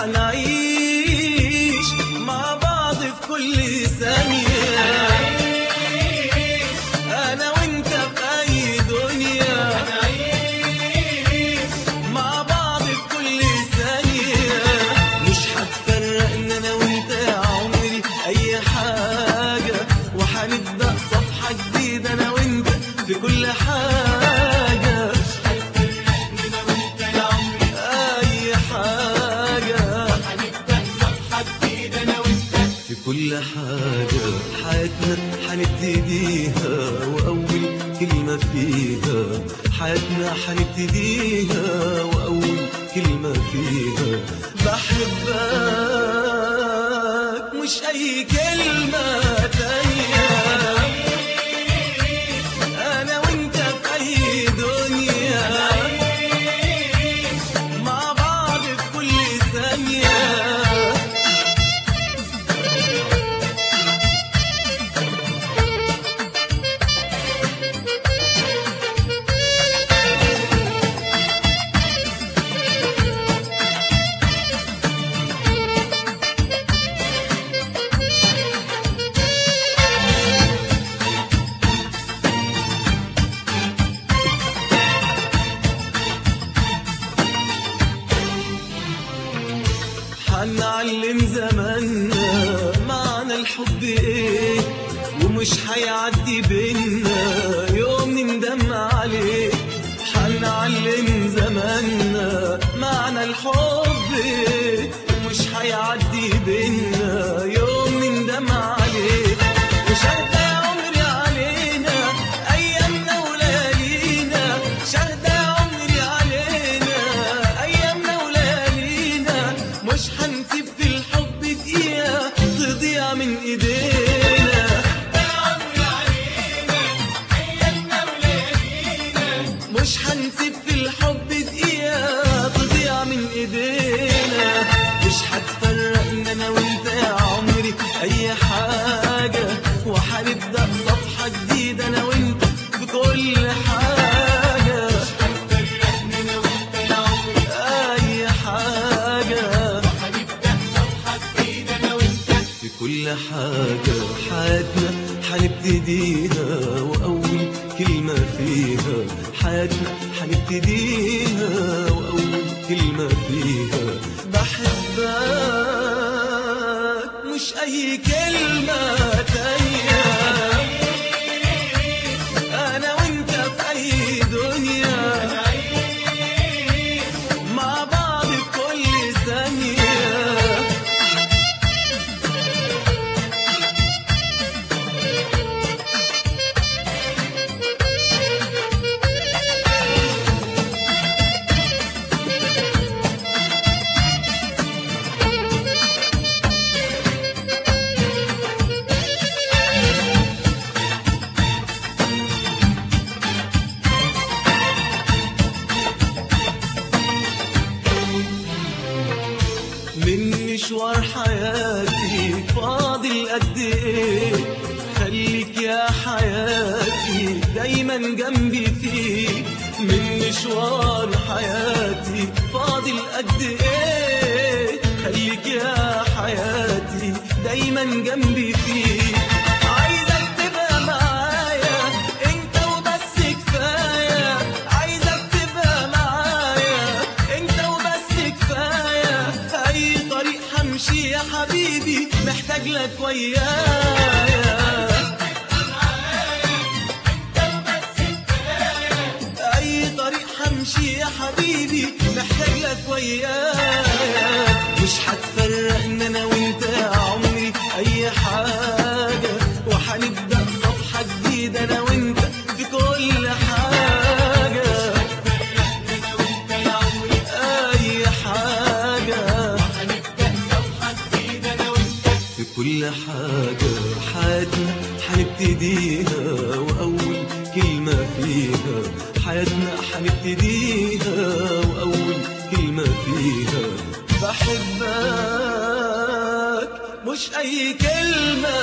حنعيش مع بعض في كل ثانية أنا وأنت في أي دنيا مع بعض في كل ثانية مش هتفرقنا أنا وأنت يا عمري أي حاجة وهنبدأ صفحة جديدة أنا وأنت في كل حاجة أي حاجة في كل حاجة حياتنا حنبتديها وأول كلمة فيها حياتنا حنبتديها وأول كلمة فيها بحبك مش أي كلمة تانية أنا وأنت في أي دنيا مع بعض في كل ثانية حنعلم زماننا معنى الحب ايه ومش هيعدي بينا يوم نندم عليه حنعلم زماننا معنى الحب ايه ومش هيعدي بينا يوم نندم عليه وشهد يا عمري علينا ايامنا وليالينا شهد يا عمري علينا ايامنا وليالينا مش هنسيب في الحب دقيقه تضيع من ايدينا مش هنسيب في الحب دقيقة تضيع من ايدينا مش هتفرقنا انا وانت يا عمري اي حاجة وهنبدأ صفحة جديدة انا وانت في كل حاجة اي حاجة في كل حاجة حياتنا حنبتديها وأول كلمة فيها حياتنا حنبتديها وأول كلمة فيها بحبك مش أي كلمة تانية أنا وأنت في أي دنيا مع بعض في كل ثانية من مشوار حياتي فاضل قد ايه خليك يا حياتي دايما جنبي فيك من مشوار حياتي فاضل قد ايه خليك يا حياتي دايما جنبي فيك عايزك تبقى معايا انت وبس كفايه عايزك تبقى معايا انت وبس كفايه اي طريق همشي يا حبيبي محتاج لك ويايا اي طريق همشي يا حبيبي محتاج لك ويايا مش هتفرقنا انا وانت يا عمري اي حاجه وهنبدا صفحه جديده انا وانت في كل حاجه اي حاجه في كل حاجة حياتنا حنبتديها وأول كلمة فيها حياتنا حنبتديها وأول كلمة فيها بحبك مش أي كلمة